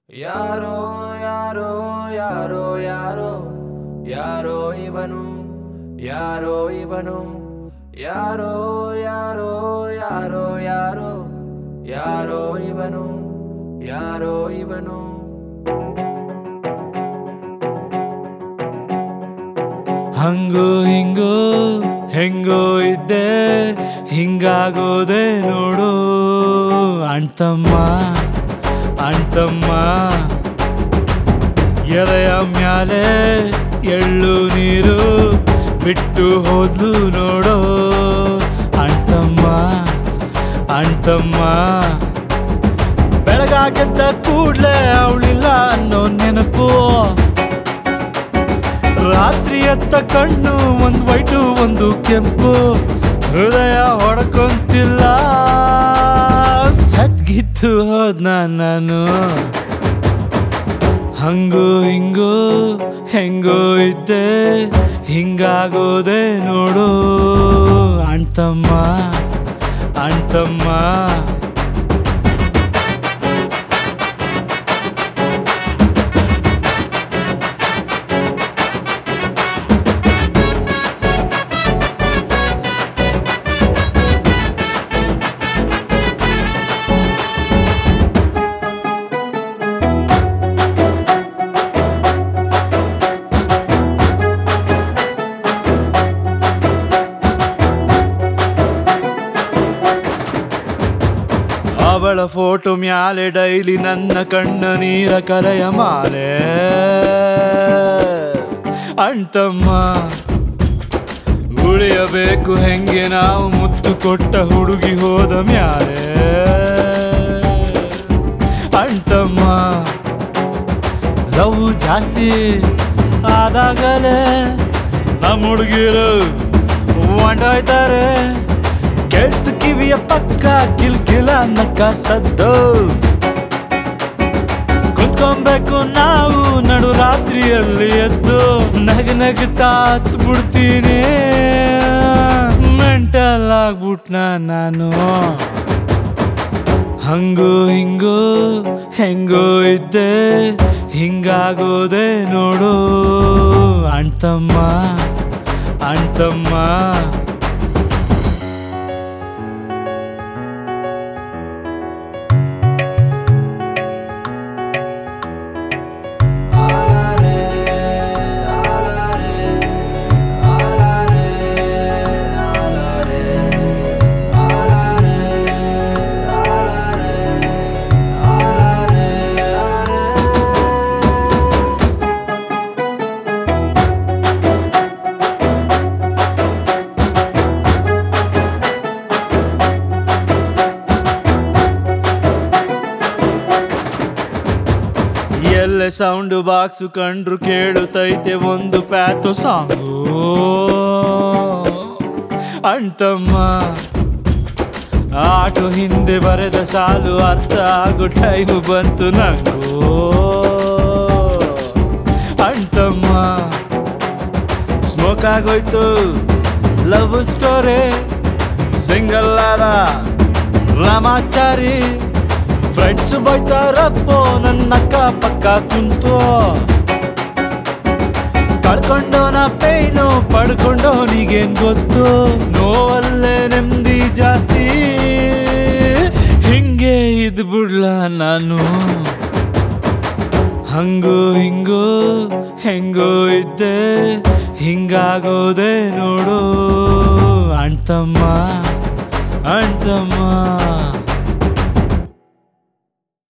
ಯಾರೋ ಯಾರೋ ಯಾರೋ ಯಾರೋ ಯಾರೋ ಇವನು ಯಾರೋ ಇವನು ಯಾರೋ ಯಾರೋ ಯಾರೋ ಯಾರೋ ಯಾರೋ ಇವನು ಯಾರೋ ಇವನು ಹಂಗೋ ಹಿಂಗೋ ಹೆಂಗೋ ಇದ್ದೆ ಹಿಂಗಾಗೋದೆ ನೋಡು ಅಣ್ತಮ್ಮ ಅಣ್ತಮ್ಮ ಎಲೆಯ ಮ್ಯಾಲೆ ಎಳ್ಳು ನೀರು ಬಿಟ್ಟು ಹೋದ್ಲು ನೋಡೋ ಅಣ್ತಮ್ಮ ಅಣ್ತಮ್ಮ ಬೆಳಗಾಗೆದ್ದ ಕೂಡ್ಲೆ ಅವಳಿಲ್ಲ ಅನ್ನೋ ನೆನಪು ರಾತ್ರಿ ಎತ್ತ ಕಣ್ಣು ಒಂದು ವೈಟು ಒಂದು ಕೆಂಪು ಹೃದಯ ಹೊಡ್ಕೊಂತಿಲ್ಲ ಸದ್ಗಿತ್ತು ಹೋದ್ನ ನಾನು ಹಂಗೋ ಹಿಂಗೋ ಹೆಂಗೋ ಇದ್ದೆ ಹಿಂಗಾಗೋದೆ ನೋಡು ಅಣ್ತಮ್ಮ ಅಣ್ತಮ್ಮ ಅವಳ ಫೋಟೋ ಮ್ಯಾಲೆ ಡೈಲಿ ನನ್ನ ಕಣ್ಣ ನೀರ ಕರೆಯ ಮಾಲೆ ಅಣ್ತಮ್ಮ ಉಳಿಯಬೇಕು ಹೆಂಗೆ ನಾವು ಮುತ್ತು ಕೊಟ್ಟ ಹುಡುಗಿ ಹೋದ ಮ್ಯಾಲೆ ಅಣ್ತಮ್ಮ ಲವ್ ಜಾಸ್ತಿ ಆದಾಗಲೇ ನಮ್ಮ ಹುಡುಗಿರು ಹೊಂಟೋಯ್ತಾರೆ ಕೆಟ್ಟ ಕಿವಿಯ ಪಕ್ಕ ಕಿಲ್ಕಿಲ ನಕ್ಕ ಸದ್ದು ಕುತ್ಕೊಬೇಕು ನಾವು ನಡು ರಾತ್ರಿಯಲ್ಲಿ ಎದ್ದು ನಗ ನಗುತ್ತಾ ಹತ್ತು ಬಿಡ್ತೀನಿ ಮೆಂಟಲ್ ಆಗ್ಬಿಟ್ನ ನಾನು ಹಂಗೋ ಹಿಂಗೋ ಹೆಂಗೋ ಇದ್ದೆ ಹಿಂಗಾಗೋದೆ ನೋಡು ಅಣ್ತಮ್ಮ ಅಣ್ತಮ್ಮ ಆಲಾರೆ ಆಲಾರೆ ಆಲಾರೆ ಆಲಾರೆ ಆಲಾರೆ ಆಲಾರೆ ಆಲಾರೆ ಎಲ್ಲ ಸೌಂಡ್ ಬಾಕ್ಸು ಕಂಡ್ರು ಕೇಳುತ್ತೈತೆ ಒಂದು ಪ್ಯಾತು ಸಾಂಗು ಅಣ್ತಮ್ಮ ಆಟೋ ಹಿಂದೆ ಬರೆದ ಸಾಲು ಅರ್ಥ ಆಗೋ ಟೈಮು ಬಂತು ನಂಗೂ ಅಣ್ತಮ್ಮ ಸ್ಮೋಕ್ ಆಗೋಯ್ತು ಲವ್ ಸ್ಟೋರಿ ಸಿಂಗಲ್ ಆದ ರಾಮಾಚಾರಿ ಫ್ರೆಂಡ್ಸ್ ಬೈತಾರಪ್ಪೋ ನನ್ನ ಅಕ್ಕ ಪಕ್ಕ ಕುಂತು ಕಳ್ಕೊಂಡೋನ ಪೇನು ಪಡ್ಕೊಂಡೋನಿಗೇನ್ ಗೊತ್ತು ನೋವಲ್ಲೇ ನೆಮ್ಮದಿ ಜಾಸ್ತಿ ಹಿಂಗೆ ಇದ್ ಬಿಡ್ಲ ನಾನು ಹಂಗೋ ಹಿಂಗೋ ಹೆಂಗೋ ಇದ್ದೆ ಹಿಂಗಾಗೋದೆ ನೋಡು ಅಣ್ತಮ್ಮ ಅಣ್ತಮ್ಮ